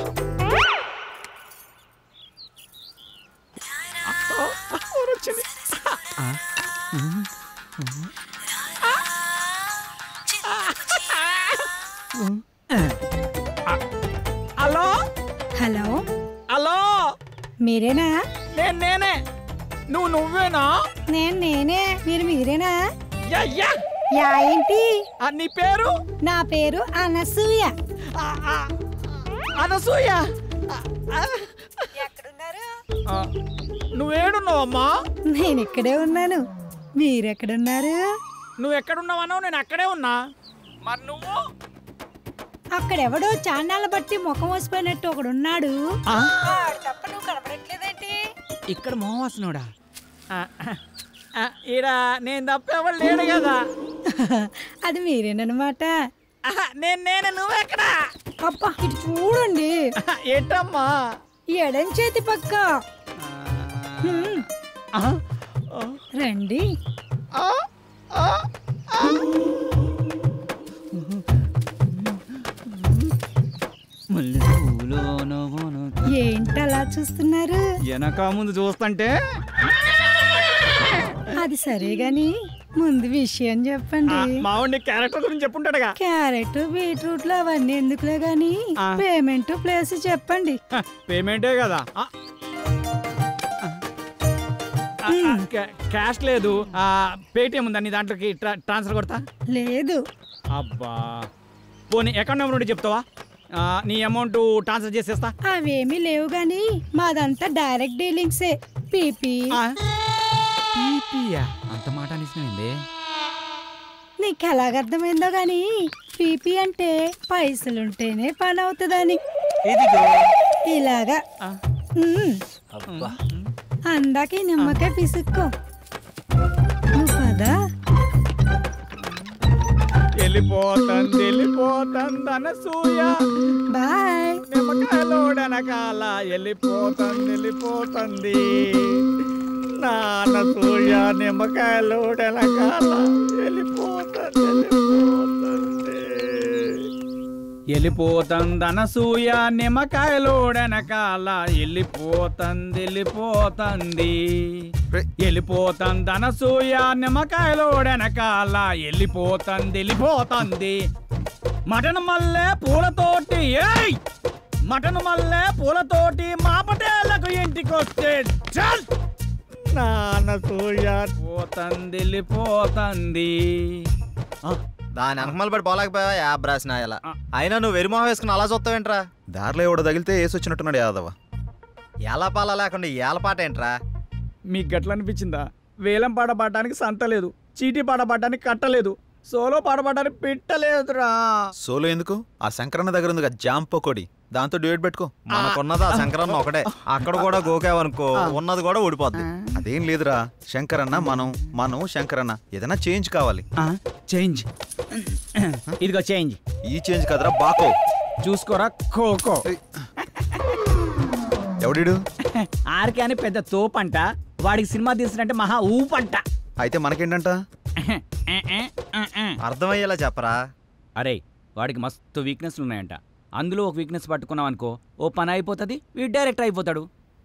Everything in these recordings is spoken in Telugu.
వచ్చింది హలో హలో హలో మీరేనా నేను నేనే నువ్వు నువ్వేనా నేను నేనే మీరు మీరేనా యా యా యా ఏంటి ఆ, నీ పేరు నా పేరు అనసూయ ఆ, ఆ, అనసూయ ఆ, ఎక్కడున్నారు ఆ, నువ్వేడున్నావమ్మా నేను ఇక్కడే ఉన్నాను మీరెక్కడున్నారు నువ్వు ఎక్కడున్నావనో నేను అక్కడే ఉన్నా మరి నువ్వు అక్కడెవడో చాన్నాళ్ళ బట్టి ముఖం వసిపోయినట్టు ఒకడున్నాడు ఆ? వాడు తప్ప నువ్వు కనపడట్లేదేంటి ఇక్కడ మోహవాసనుడా ఈడ నేను తప్ప ఎవరు లేడు కదా అది మీరేనమాట ఆహా, నేను నేను నువ్వెక్కడా అబ్బా ఇటు చూడండి ఆహా, ఏంటమ్మా ఎడం చేతి పక్క హ్మ్, ఆ, ఆ, రండి ఆ, ఆ, ఆ. ఏంటి అలా చూస్తున్నారు వెనక ముందు చూస్తుంటే అది సరే గాని ముందు విషయం చెప్పండి మావాడిని క్యారెక్టర్ గురించి చెప్పుంటాడుగా క్యారెట్ బీట్రూట్ లో అవన్నీ ఎందుకులే గాని ఆ. పేమెంట్ ప్లేస్ చెప్పండి హ, పేమెంటే కదా ఆ. ఆ, ఆ, క్యా- క్యాష్ లేదు ఆ, పేటిఎం ఉందా నీ దాంట్లోకి ట్రా- ట్రాన్స్ఫర్ కొడతా లేదు అబ్బా పోనీ అకౌంట్ నెంబర్ ఉంటే చెప్తావా ఆ, నీ అమౌంట్ ట్రాన్స్ఫర్ చేసేస్తా అవేమీ లేవు గాని మాదంతా డైరెక్ట్ డీలింగ్సే పీపీ ఆ? పీపీయా? అంత మాట అనిసినైంది నీకు ఎలాగర్థమైందో గాని పీపీ అంటే పైసలుంటేనే పని అవుతుందని ఇలాగా ఉమ్. అందాక ఈ నిమ్మకాయ పిసుక్కో నువ్వు పదా వెళ్ళిపోతుంది వెళ్ళిపోతుంది అనసూయ బాయ్ నిమ్మకాయలోడనకాల వెళ్ళిపోతుంది వెళ్ళిపోతుంది నా అనసూయ నిమ్మకాయలోడనకాల వెళ్ళిపోతుంది వెళ్ళిపోతుంది వెళ్ళిపోతుంది అనసూయ నిమ్మకాయలోడనకాల వెళ్ళిపోతుంది వెళ్ళిపోతుంది వెళ్ళిపోతుంది అనసూయ నిమ్మకాయలోడనకాల వెళ్ళిపోతుంది వెళ్ళిపోతుంది మటన్ మల్లె పూలతోటి ఏయ్ మటన్ మల్లె పూలతోటి మా పటేళ్లకు ఇంటికొస్తే చల్ నాన్న సూయ పోతుంది వెళ్ళిపోతుంది ఆ, దాని అంకమలు పడి పోలేకపోయావా యాబ్ రాసిన ఇలా ఆ. అయినా నువ్వు వెరిమొహం వేసుకుని అలా చూస్తావేంట్రా దారిలో ఎవడ తగిలితే ఏసి వచ్చినట్టున్నాడు యాదవ ఎలా పాల లేకుండా ఏలపాట ఏంట్రా మీకు గట్ల అనిపించిందా వేలం పాట పాడడానికి సంత లేదు చీటీ పాట పాడడానికి కట్టలేదు సోలో పాట పాడడానికి పెట్టలేదురా సోలో ఎందుకు ఆ శంకరన్న దగ్గర ఉంది జామ్ పకోడి దాంతో డ్యూట్ పెట్టుకో మనకున్నది ఆ శంకరన్న ఒకటే అక్కడ కూడా గోకావనుకో ఉన్నది కూడా ఊడిపోద్ది అదేం లేదురా శంకరన్న మనం మనం శంకరన్న ఏదైనా చేంజ్ కావాలి చేంజ్ ఇదిగో చేంజ్ ఈ చేంజ్ కదరా బాకో చూసుకోరా ఖోఖో ఎవడిడు ఆర్కే అని పెద్ద తోపంట వాడికి సినిమా తీసినట్టే మహా ఊపంట అయితే మనకేంటంట అర్థమయ్యేలా చెప్పరా అరే వాడికి మస్తు వీక్నెస్లు ఉన్నాయంట అందులో ఒక వీక్నెస్ పట్టుకున్నాం అనుకో ఓ పని అయిపోతుంది వీడు డైరెక్టర్ అయిపోతాడు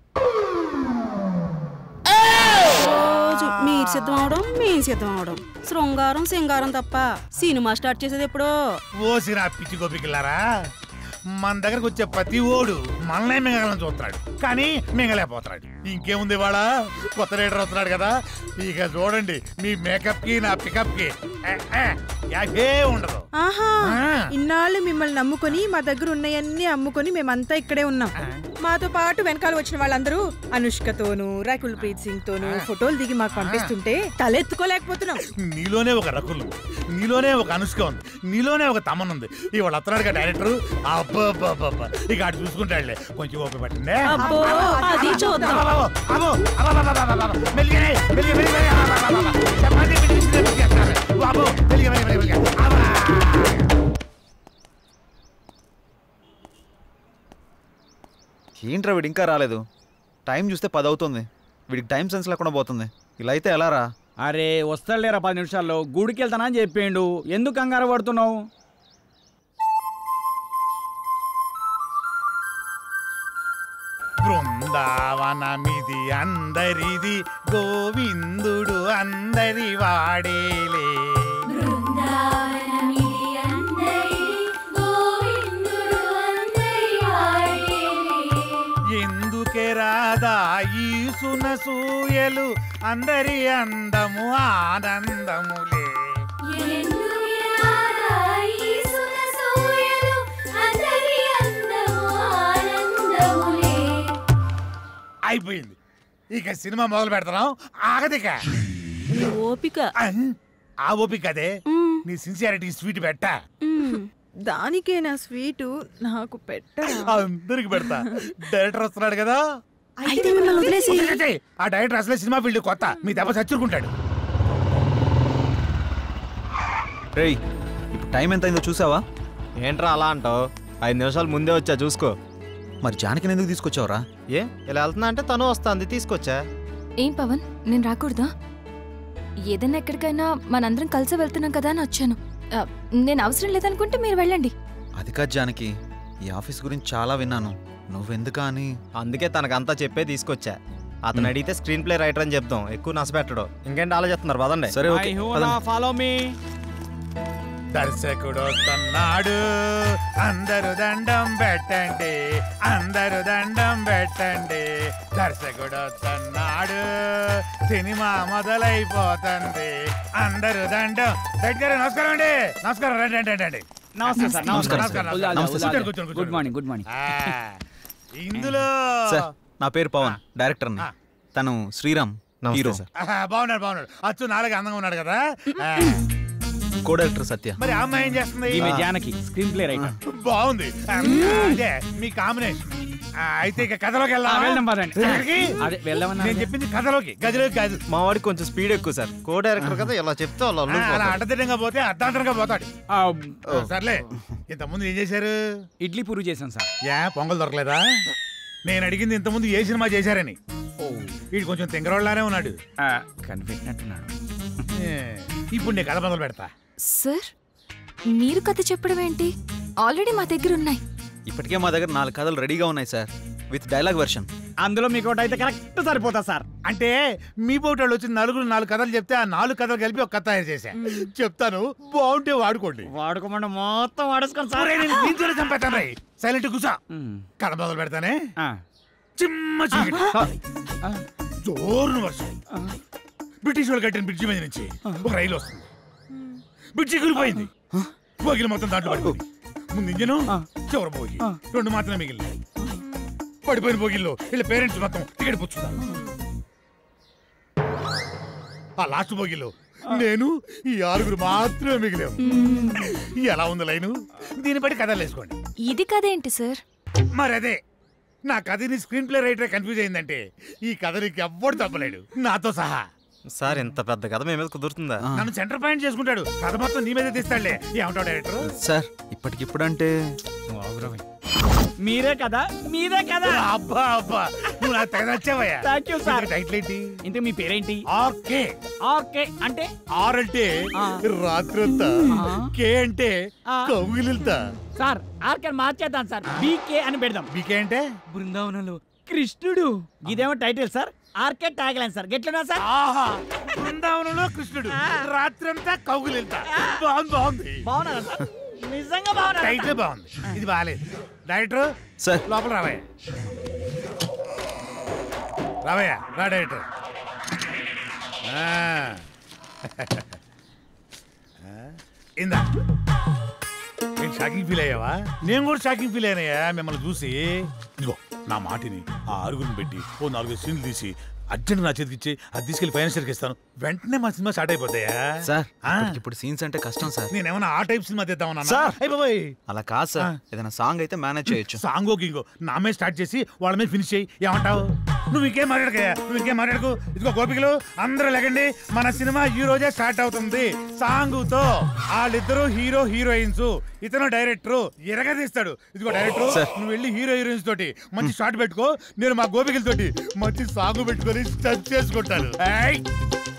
రోజు మీరు సిద్ధం అవడం మేము సిద్ధం అవడం శృంగారం సింగారం తప్ప సినిమా స్టార్ట్ చేసేది ఎప్పుడో ఓసిరా పిచ్చి గోపికిల్లారా మన దగ్గరకు వచ్చే ప్రతి ఓడు మనల్నే మింగలని చూస్తాడు కానీ మింగలేకపోతున్నాడు ఇంకేముంది వాళ్ళ కొత్త లీడర్ వస్తున్నాడు కదా ఇక చూడండి మీ మేకప్ కి నా పికప్ కి ఏ, ఏ, యాభే ఉండదు ఆహా ఆ. ఇన్నాళ్ళు మిమ్మల్ని నమ్ముకొని మా దగ్గర ఉన్నాయన్నీ అమ్ముకొని మేమంతా ఇక్కడే ఉన్నాం మాతో పాటు వెనకాల వచ్చిన వాళ్ళందరూ అనుష్కతోను రకుల్ ప్రీత్ సింగ్ తోను ఫోటోలు దిగి మాకు పంపిస్తుంటే తలెత్తుకోలేకపోతున్నాం నీలోనే ఒక రకుల్ ఉంది నీలోనే ఒక అనుష్క ఉంది నీలోనే ఒక తమన్ ఉంది ఇవాళ వస్తున్నాడు డైరెక్టర్ అబ్బా ఇక అటు చూసుకుంటాడులే కొంచెం ఓపిక పట్టిందే అబ్బో అది చూద్దాం అబ్బో, అబ్బో, అబ్బో, అబ్బో, అబ్బో, అబ్బో, అబ్బో, మెల్లిగా, మెల్లిగా, మెల్లిగా, అబ్బో, అబ్బో, అబ్బో, అబ్బో. చపాతీ పిండి తీసుకుని మెల్లిగా, అబ్బో, మెల్లిగా, మెల్లిగా, మెల్లిగా, అబ్బా. ఏంట్రా వీడు ఇంకా రాలేదు టైం చూస్తే పది అవుతుంది వీడికి టైం సెన్స్ లేకుండా పోతుంది ఇలా అయితే ఎలా రా అరే వస్తాడులేరా పది నిమిషాల్లో గుడికి వెళ్తానా అని చెప్పిండు ఎందుకు కంగారు పడుతున్నావు బృందావనమిది అందరిది గోవిందుడు అందరి వాడేలే ఎందుకే రాదా ఈ సునసూయలు అందరి అందము ఆనందములే అయిపోయింది ఇక సినిమా మొదలు పెడతాం ఆగదిక నీ ఓపిక అహ్, ఆ ఓపిక అదే మ్, నీ సిన్సియారిటీ స్వీట్ పెట్టా మ్. దానికే నా స్వీటు నాకు పెట్టరా అందరికి పెడతా డైరెక్టర్ వస్తున్నాడు కదా అయితే మిమ్మల్ని వదిలేసి వదిలేసేయ్. ఆ డైరెక్టర్ అసలే సినిమా ఫీల్డ్ కొత్త మీ దెబ్బ చచ్చుకుంటాడు రేయ్ ఇప్పుడు టైం ఎంత అయిందో చూసావా ఏంట్రా అలా అంటావు ఐదు నిమిషాలు ముందే వచ్చా చూసుకో మరి జానకిని ఎందుకు తీసుకొచ్చావురా ఏ ఇలా వెళ్తున్నా అంటే తను వస్తుంది తీసుకొచ్చా ఏం పవన్ నేను రాకూడదా ఏదైనా ఎక్కడికైనా మనందరం కలిసి వెళ్తున్నాం కదా అని వచ్చాను ఆ, నేను అవసరం లేదనుకుంటే మీరు వెళ్ళండి అది కాదు జానకి ఈ ఆఫీస్ గురించి చాలా విన్నాను నువ్వెందుకా అని అందుకే తనకంతా చెప్పే తీసుకొచ్చా అతను అడిగితే స్క్రీన్ ప్లే రైటర్ అని చెప్దాం ఎక్కువ నష్టపెట్టడు ఇంకేంటి ఆలోచిస్తున్నారు పదండి సరే ఓకే పదండి. ఫాలో మీ దర్శకుడు వస్తున్నాడు అందరు దండం పెట్టండి అందరు దండం పెట్టండి దర్శకుడు వస్తున్నాడు సినిమా మొదలైపోతుంది అందరు దండం దగ్గర నమస్కారం అండి నమస్కారం రండి రండి రండి, రండి నమస్తే సార్ నమస్కారం, నమస్కారం, ఉల్లా, ఉల్లా, నమస్తే, ఉల్లా. కూర్చోండి, కూర్చోండి, గుడ్ కూర్చోండి. మార్నింగ్ గుడ్ మార్నింగ్ ఆ, ఇందులో సార్ నా పేరు పవన్ డైరెక్టర్ని ఆ. తను శ్రీరామ్ నమస్తే హీరో సార్. ఆహా, బాగున్నాడు బాగున్నాడు అచ్చు నాలుగు అందంగా ఉన్నాడు కదా ఆ, కో డైరెక్టర్ సత్య మరి ఆ అమ్మాయి ఏం చేస్తుంది ఈమె జానకి స్క్రీన్ ప్లే రైటర్ బాగుంది ఆ, అదే మీ కాంబినేషన్ ఆ, అయితే ఇక కథలోకి వెళ్దాం వెళ్దాం పదండి ఎక్కడికి? అదే వెళ్దామన్నా నేను చెప్పింది కథలోకి గదిలోకి కాదు మా వాడికి కొంచెం స్పీడ్ ఎక్కువ సార్ కో డైరెక్టర్ కదా ఇలా చెప్తే వాళ్ళు ఆ, అలా అల్లుకుపోతారు. అడ్డదిడ్డంగా పోతే అర్ధాంతరంగా పోతాడు ఆ, ఓ, సర్లే ఇంతకుముందు ఏం చేశారు ఇడ్లీ పూరి చేశాం సార్ యా పొంగల్ దొరకలేదా నేను అడిగింది ఇంతకుముందు ఏ సినిమా చేశారని వీడు కొంచెం తింగరోళ్ళలానే ఉన్నాడు ఆ, కనిపెట్టినట్టున్నాడు ఏ, ఇప్పుడు నేను కథ మొదలు పెడతా సార్ మీరు కథ చెప్పడం ఏంటి ఆల్రెడీ మా దగ్గర ఉన్నాయి ఇప్పటికే మా దగ్గర నాలుగు కథలు రెడీగా ఉన్నాయి సార్ విత్ డైలాగ్ వెర్షన్ అందులో మీకు ఒకటి అయితే కరెక్ట్ సరిపోతా సార్ అంటే మీ పోటాళ్ళు వచ్చి నలుగురు నాలుగు కథలు చెప్తే ఆ నాలుగు కథలు కలిపి ఒక కథ తయారు చేశా చెప్తాను బాగుంటే వాడుకోండి వాడుకోమంటే మొత్తం వాడేసుకోండి సార్ ఒరేయ్, నేను దీంతోనే చంపేస్తాను రేయ్ సైలెంట్ కూసా ఉమ్. కథ మొదలు పెడతానే ఆ. చిమ్మ చీకటి ఆ. జోరున వర్షం బ్రిటిష్ వాళ్ళు కట్టిన బ్రిడ్జి మీద నుంచి ఒక రైలు వస్తుంది బ్రిడ్జి కూలిపోయింది బోగిలు మొత్తం దాంట్లో పడిపోయింది ముందు ఇంజను చివరి బోగి రెండు మాత్రమే మిగిలినాయి పడిపోయిన బోగిల్లో వీళ్ళ పేరెంట్స్ మొత్తం టికెట్ పుచ్చుతారు ఆ లాస్ట్ బోగిలో నేను ఈ ఆరుగురు మాత్రమే మిగిలాము ఎలా ఉంది లైను దీన్ని బట్టి కథలు వేసుకోండి ఇది కథ ఏంటి సార్ మరి అదే నా కథని స్క్రీన్ ప్లే రైటర్ కన్ఫ్యూజ్ అయిందంటే ఈ కథ నీకు ఎవ్వడు తప్పలేడు నాతో సహా సార్ ఇంత పెద్ద కథ మీ మీద కుదురుతుందా నన్ను సెంటర్ పాయింట్ చేసుకుంటాడు కథ మొత్తం నీ మీదే తీస్తాడులే ఏమంటావు డైరెక్టర్ సార్ ఇప్పటికిప్పుడు అంటే మీరే కదా మీరే కదా అబ్బా అబ్బా నువ్వు నాకు తెగ నచ్చావయ్యా Thank you, sir. టైటిల్ ఏంటి ఇంతకు మీ పేరేంటి ఆర్కే ఓకే అంటే ఆర్ అంటే ఆ. రాత్రంతా ఆ. కే అంటే ఆ. కౌగిలిల్తా సార్ ఆర్కే మార్చేద్దాం సార్ బీకే అని పెడదాం బీకే అంటే బృందావనంలో కృష్ణుడు ఇదేమో title sir RK tag line sir గెట్లున్నా సార్ ఆహా బృందావనంలో కృష్ణుడు రాత్రంతా కౌగిలిల్తా బాగుంది బాగుంది బాగున్నారా సార్ నిజంగా బాగున్నారా టైటిల్ బాగుంది ఇది బాగాలేదు డైరెక్టర్ సార్ లోపల రావయ్య రావయ్య రా డైరెక్టర్ ఆ. ఆ, ఇందా నేను షాకింగ్ ఫీల్ అయ్యావా నేను కూడా షాకింగ్ ఫీల్ అయినాయా మిమ్మల్ని చూసి ఇదిగో నా మాటిని ఆ ఆరుగురిని పెట్టి ఓ నాలుగు సీన్లు తీసి అర్జెంట్ నా చేతికి ఇచ్చి అది తీసుకెళ్లి ఫైనాన్షియల్కి ఇస్తాను వెంటనే మా సినిమా స్టార్ట్ అయిపోతాయా సార్ ఆ. ఇప్పుడు సీన్స్ అంటే కష్టం సార్ నేనేమన్నా ఆ టైప్ సినిమా తీద్దామన్నా సార్. అయిపోయి అలా కాదు సార్ ఏదైనా సాంగ్ అయితే మేనేజ్ చేయొచ్చు సాంగో గింగో నా మీద స్టార్ట్ చేసి వాళ్ళ మీద ఫినిష్ చేయి ఏమంటావు నువ్వు ఇంకేం మాట్లాడకయ్యా నువ్వు ఇంకేం మాట్లాడకు ఇదిగో గోపికలు అందరూ లెగండి మన సినిమా ఈ రోజే స్టార్ట్ అవుతుంది సాంగుతో వాళ్ళిద్దరూ హీరో హీరోయిన్స్ ఇతను డైరెక్టర్ ఎరగదీస్తాడు ఇదిగో డైరెక్టర్ సార్. నువ్వు వెళ్ళి హీరో హీరోయిన్స్ తోటి మంచి షాట్ పెట్టుకో నేను మా గోపికల తోటి మంచి సాంగ్ పెట్టుకొని స్టచ్ చేసుకుంటాను ఏయ్!